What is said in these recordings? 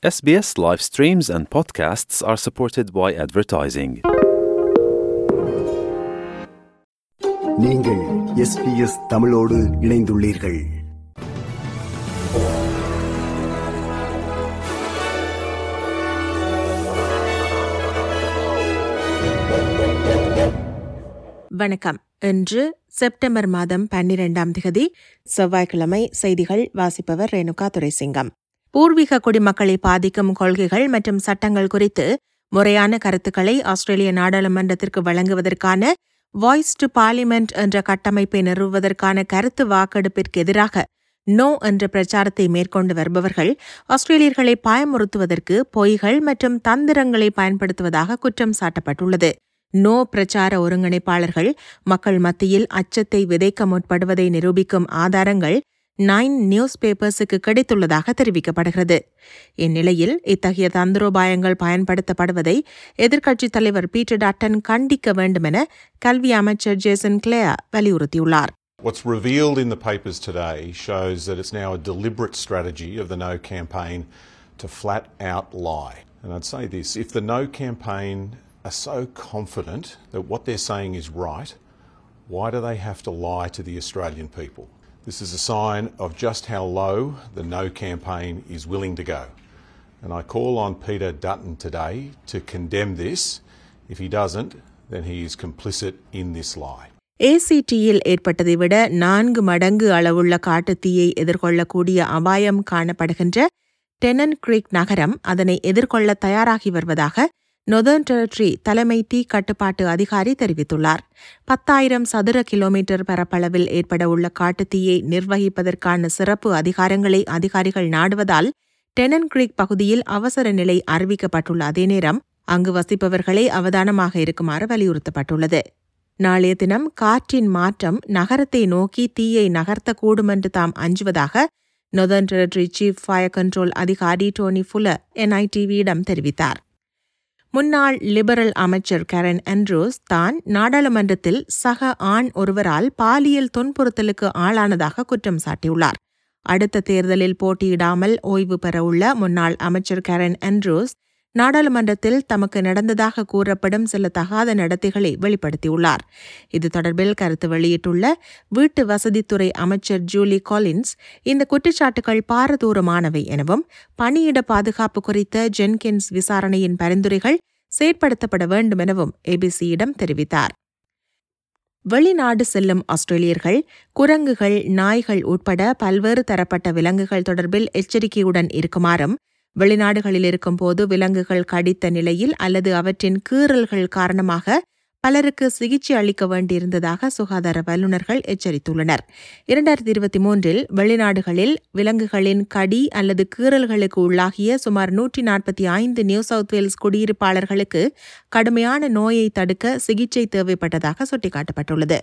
SBS live streams and podcasts are supported by advertising. நீங்கள் SBS தமிழோடு இணைந்துள்ளீர்கள் வணக்கம் இன்று செப்டம்பர் மாதம் பன்னிரெண்டாம் திகதி செவ்வாய்க்கிழமை செய்திகள் வாசிப்பவர் ரேணுகா துரைசிங்கம் பூர்வீக குடிமக்களை பாதிக்கும் கொள்கைகள் மற்றும் சட்டங்கள் குறித்து முறையான கருத்துக்களை ஆஸ்திரேலிய நாடாளுமன்றத்திற்கு வழங்குவதற்கான வாய்ஸ் டு பார்லிமெண்ட் என்ற கட்டமைப்பை நிறுவுவதற்கான கருத்து வாக்கெடுப்பிற்கு எதிராக நோ என்ற பிரச்சாரத்தை மேற்கொண்டு வருபவர்கள் ஆஸ்திரேலியர்களை பயமுறுத்துவதற்கு பொய்கள் மற்றும் தந்திரங்களை பயன்படுத்துவதாக குற்றம் சாட்டப்பட்டுள்ளது நோ பிரச்சார ஒருங்கிணைப்பாளர்கள் மக்கள் மத்தியில் அச்சத்தை விதைக்க முற்படுவதை நிரூபிக்கும் ஆதாரங்கள் நைன் நியூஸ் பேப்பர்ஸுக்கு கிடைத்துள்ளதாக தெரிவிக்கப்படுகிறது இந்நிலையில் இத்தகைய தந்திரோபாயங்கள் பயன்படுத்தப்படுவதை எதிர்க்கட்சித் தலைவர் பீட்டர் டாட்டன் கண்டிக்க வேண்டுமென கல்வி அமைச்சர் ஜேசன் கிளேயா வலியுறுத்தியுள்ளார் What's revealed in the papers today shows that it's now a deliberate strategy of the No campaign to flat out lie. And I'd say this if the No campaign are so confident that what they're saying is right, why do they have to lie to the Australian people? This is a sign of just how low the No campaign is willing to go. And I call on Peter Dutton today to condemn this. If he doesn't, then he is complicit in this lie. ஏசிடியில் ஏற்பட்டதை விட நான்கு மடங்கு அளவுள்ள காட்டுத்தீயை எதிர்கொள்ளக்கூடிய அபாயம் காணப்படுகின்ற tenant Greek நகரம் அதனை எதிர்கொள்ள தயாராகி வருவதாக நொதர்ன் டெரிட்டரி தலைமை தீ கட்டுப்பாட்டு அதிகாரி தெரிவித்துள்ளார் பத்தாயிரம் சதுர கிலோமீட்டர் பரப்பளவில் ஏற்பட உள்ள காட்டுத்தீயை நிர்வகிப்பதற்கான சிறப்பு அதிகாரங்களை அதிகாரிகள் நாடுவதால் டெனன் கிரீக் பகுதியில் அவசர நிலை அறிவிக்கப்பட்டுள்ள அதே நேரம் அங்கு வசிப்பவர்களை அவதானமாக இருக்குமாறு வலியுறுத்தப்பட்டுள்ளது நாளைய தினம் காற்றின் மாற்றம் நகரத்தை நோக்கி தீயை நகர்த்தக்கூடும் என்று தாம் அஞ்சுவதாக northern territory chief fire control அதிகாரி டோனி ஃபுல்லர் என்ஐடிவியிடம் தெரிவித்தார் முன்னாள் லிபரல் அமைச்சர் கரன் அண்ட்ரூஸ் தான் நாடாளுமன்றத்தில் சக ஆண் ஒருவரால் பாலியல் துன்புறுத்தலுக்கு ஆளானதாக குற்றம் சாட்டியுள்ளார் அடுத்த தேர்தலில் போட்டியிடாமல் ஓய்வு பெறவுள்ள முன்னாள் அமைச்சர் கரன் அண்ட்ரூஸ் நாடாளுமன்றத்தில் தமக்கு நடந்ததாக கூறப்படும் சில தகாத நடத்தைகளை வெளிப்படுத்தியுள்ளார் இது தொடர்பில் கருத்து வெளியிட்டுள்ள வீட்டு வசதித்துறை அமைச்சர் ஜூலி காலின்ஸ் இந்த குற்றச்சாட்டுகள் பாரதூரமானவை எனவும் பணியிட பாதுகாப்பு குறித்த ஜென்கின்ஸ் விசாரணையின் பரிந்துரைகள் செயற்படுத்தப்பட வேண்டும் எனவும் ஏபிசியிடம் தெரிவித்தார் வெளிநாடு செல்லும் ஆஸ்திரேலியர்கள் குரங்குகள் நாய்கள் உட்பட பல்வேறு தரப்பட்ட விலங்குகள் தொடர்பில் எச்சரிக்கையுடன் இருக்குமாறும் வெளிநாடுகளில் இருக்கும்போது விலங்குகள் கடித்த நிலையில் அல்லது அவற்றின் கீறல்கள் காரணமாக பலருக்கு சிகிச்சை அளிக்க வேண்டியிருந்ததாக சுகாதார வல்லுநர்கள் எச்சரித்துள்ளனர் இரண்டாயிரத்தி இருபத்தி மூன்றில் வெளிநாடுகளில் விலங்குகளின் கடி அல்லது கீறல்களுக்கு உள்ளாகிய சுமார் நூற்றி நாற்பத்தி ஐந்து நியூ சவுத் வேல்ஸ் குடியிருப்பாளர்களுக்கு கடுமையான நோயை தடுக்க சிகிச்சை தேவைப்பட்டதாக சுட்டிக்காட்டப்பட்டுள்ளது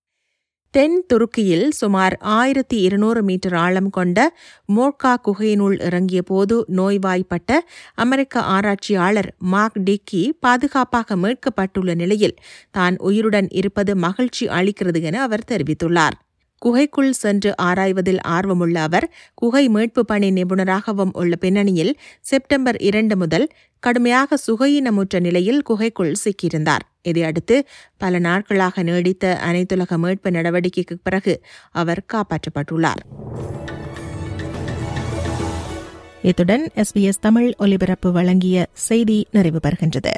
தென் துருக்கியில் சுமார் ஆயிரத்தி இருநூறு மீட்டர் ஆழம் கொண்ட மோர்கா குகையினுள் இறங்கிய போது நோய்வாய்ப்பட்ட அமெரிக்க ஆராய்ச்சியாளர் மார்க் டிக்கி பாதுகாப்பாக மீட்கப்பட்டுள்ள நிலையில் தான் உயிருடன் இருப்பது மகிழ்ச்சி அளிக்கிறது என அவர் தெரிவித்துள்ளார் குகைக்குள் சென்று ஆராய்வதில் ஆர்வமுள்ள அவர் குகை மீட்பு பணி நிபுணராகவும் உள்ள பின்னணியில் செப்டம்பர் இரண்டு முதல் கடுமையாக சுகையினமுற்ற நிலையில் குகைக்குள் சிக்கியிருந்தார் இதையடுத்து பல நாட்களாக நீடித்த அனைத்துலக மீட்பு நடவடிக்கைக்கு பிறகு அவர் காப்பாற்றப்பட்டுள்ளார் இத்துடன் எஸ்பிஎஸ் தமிழ் ஒலிபரப்பு வழங்கிய செய்தி நிறைவு பெறுகின்றது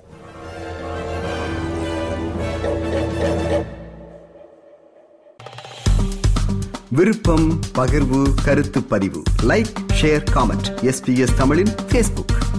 விருப்பம் பகிர்வு கருத்து பதிவு லைக் ஷேர் காமெண்ட் எஸ்பிஎஸ் தமிழின் ஃபேஸ்புக்